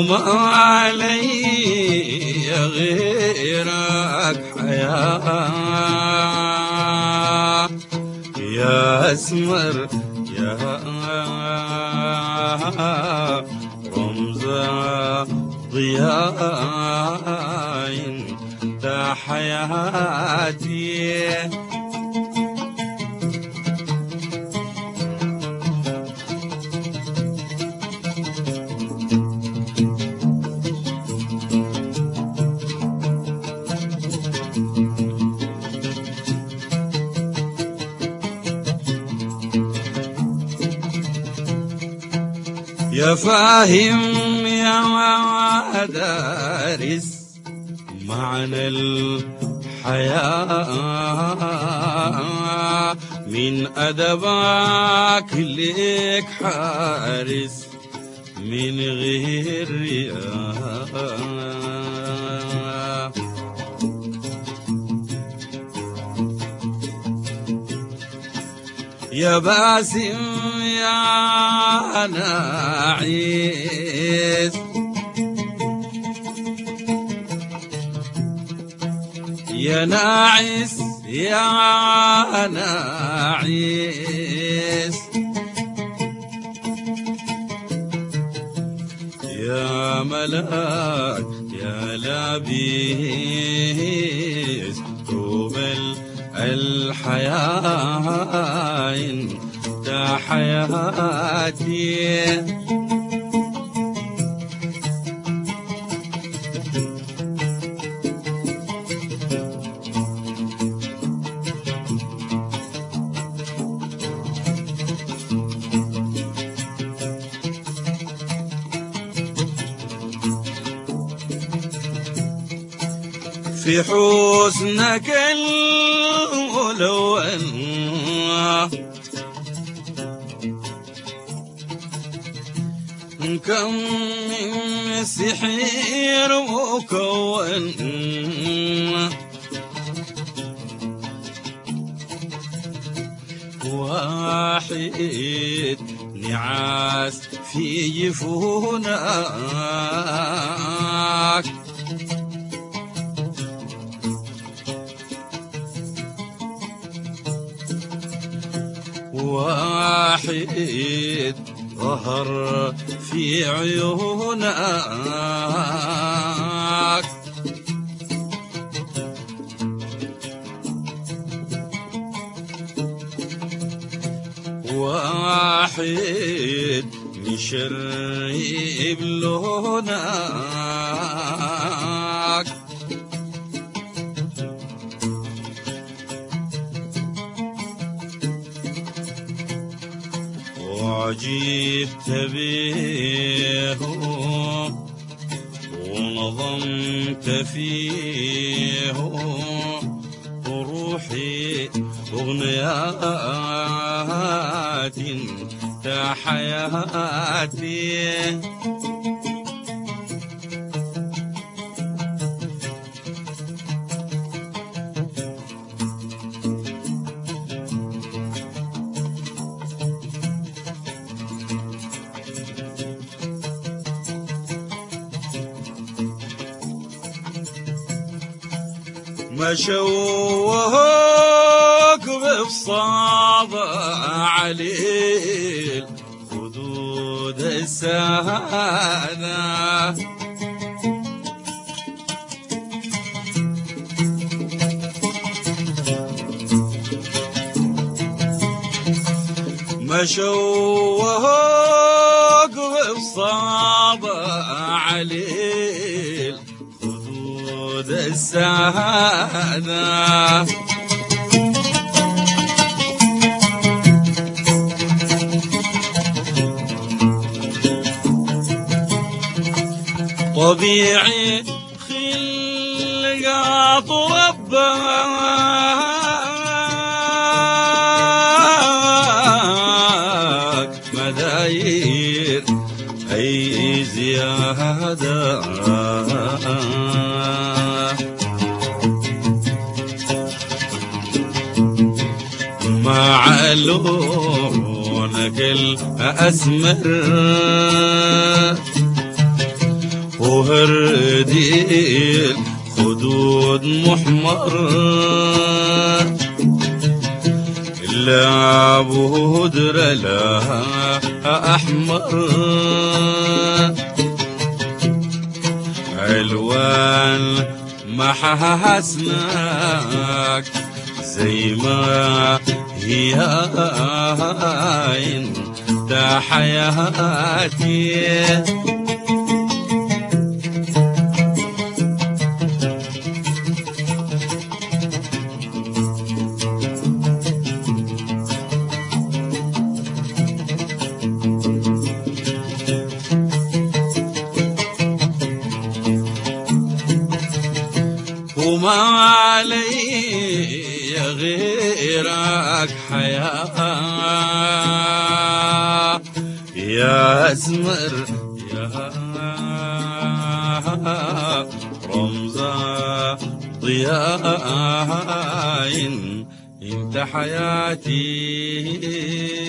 وما علي غيرك حياة يا اسمر يا رمز ضياء انت حياتي يا فاهم يا دارس معنى الحياة من أدبك ليك حارس من غير رياء يا باسم يا ناعيس يا ناعس يا ناعس يا ملاك يا لبيس طوب الحياة انت حياتي في حسنك الملون كم من سحير مكون واحد نعاس في جفونك واحد ظهر في عيونك واحد مشرب لونك وعجبت به ونظمت فيه روحي أغنيات حياتي مشوهك بفصابة عليل خدود السهانة مشوهك بفصابة عليل خدود السهانة طبيعي خلقات ربك مداير أي زيادة مع لونك الأسمر وهردي الخدود محمر لا بودر لا أحمر علوان محاسنك زي ما هي انت حياتي وما علي غيرك حياة يا أزمر يا رمز ضياء انت حياتي